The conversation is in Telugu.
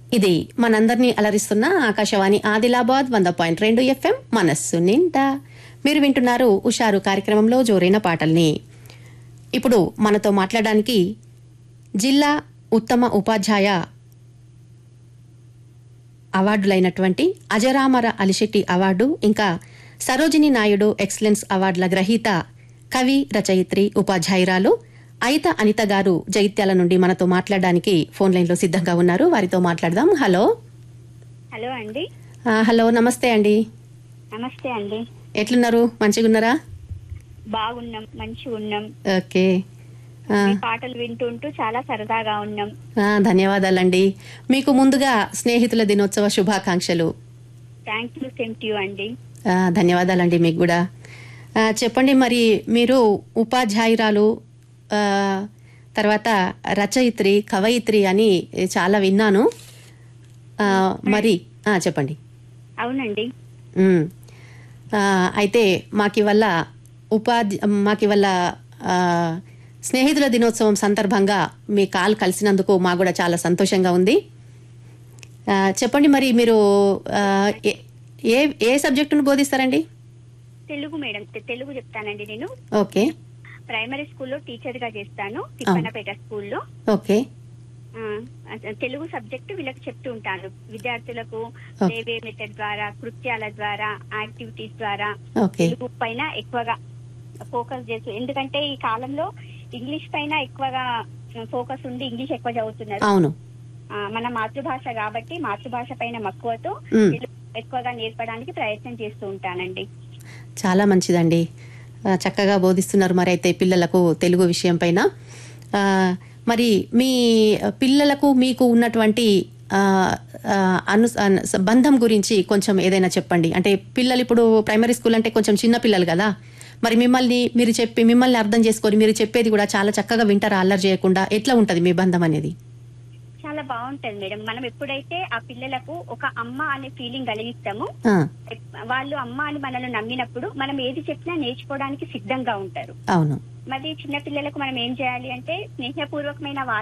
ఇది మనందరినీ అలరిస్తున్న ఆకాశవాణి ఆదిలాబాద్ వంద పాయింట్ రెండు ఎఫ్ఎం మనస్సు నిండా మీరు వింటున్నారు ఉషారు కార్యక్రమంలో జోరైన పాటల్ని ఇప్పుడు మనతో మాట్లాడడానికి జిల్లా ఉత్తమ ఉపాధ్యాయ అవార్డులైనటువంటి అజరామర అలిశెట్టి అవార్డు ఇంకా సరోజిని నాయుడు ఎక్సలెన్స్ అవార్డుల గ్రహీత కవి రచయిత్రి ఉపాధ్యాయురాలు అయిత అనిత గారు జైత్యాల నుండి మనతో మాట్లాడడానికి ఫోన్ లైన్లో సిద్ధంగా ఉన్నారు వారితో మాట్లాడదాం హలో హలో అండి ఆ, హలో నమస్తే అండి నమస్తే అండి ఎట్లున్నారు మంచిగున్నారా బాగున్నాం మంచిగా ఉన్నాం ఓకే ఆ, మీ పాటలు వింటుంటూ చాలా సరదాగా ఉన్నాం ఆ, ధన్యవాదాలండి మీకు ముందుగా స్నేహితుల దినోత్సవ శుభాకాంక్షలు thank you same to you అండి ఆ, ధన్యవాదాలండి మీకు కూడా ఆ, చెప్పండి మరి మీరు ఉపాధ్యాయురాలు ఆ, తర్వాత రచయిత్రి కవయిత్రి అని చాలా విన్నాను ఆ, మరి ఆ, చెప్పండి అవునండి ఉమ్. ఆ, అయితే మాకు వల్ల ఉపాధి మాకు వల్ల స్నేహితుల దినోత్సవం సందర్భంగా మీ కాల్ కలిసినందుకు మాకు కూడా చాలా సంతోషంగా ఉంది ఆ, చెప్పండి మరి మీరు ఆ, ఏ- ఏ ఏ సబ్జెక్టును బోధిస్తారండి తెలుగు మేడం తె- తెలుగు చెప్తానండి నేను ఓకే ప్రైమరీ స్కూల్లో టీచర్ గా చేస్తాను తిప్పనపేట స్కూల్లో ఓకే ఆ, అస- తెలుగు సబ్జెక్టు వీళ్ళకి చెప్తూ ఉంటాను విద్యార్థులకు Okay. లేవే మెథడ్ ద్వారా కృత్యాల ద్వారా యాక్టివిటీస్ ద్వారా ఓకే తెలుగు పైన ఎక్కువగా ఫోకస్ చేస్తూ ఎందుకంటే ఈ కాలంలో ఇంగ్లీష్ పైన ఎక్కువగా ఫోకస్ ఉండి ఇంగ్లీష్ ఎక్కువ చదువుతున్నారు అవును ఆ, మన మాతృభాష కాబట్టి మాతృభాష పైన మక్కువతో మ్. తెలుగు ఎక్కువగా నేర్పడానికి ప్రయత్నం చేస్తూ ఉంటానండి చాలా మంచిదండి ఆ, చక్కగా బోధిస్తున్నారు మరి అయితే పిల్లలకు తెలుగు విషయం పైన ఆ, మరి మీ పిల్లలకు మీకు ఉన్నటువంటి ఆ, ఆ, అను అను- బంధం గురించి కొంచెం ఏదైనా చెప్పండి అంటే పిల్లలు ఇప్పుడు ప్రైమరీ స్కూల్ అంటే కొంచెం చిన్న పిల్లలు కదా మరి మిమ్మల్ని మీరు చెప్పి మిమ్మల్ని అర్థం చేసుకొని మీరు చెప్పేది కూడా చాలా చక్కగా వింటారా అల్లరి చేయకుండా ఎట్లా ఉంటది మీ బంధం అనేది చాలా బాగుంటది మేడం మనం ఎప్పుడైతే ఆ పిల్లలకు ఒక అమ్మ అనే ఫీలింగ్ కలిగిస్తామో ఆ, వాళ్ళు అమ్మ అని మనల్ని నమ్మినప్పుడు మనం ఏది చెప్పినా నేర్చుకోవడానికి సిద్ధంగా ఉంటారు అవును మరి చిన్న పిల్లలకు మనం ఏం చేయాలి అంటే స్నేహపూర్వకమైన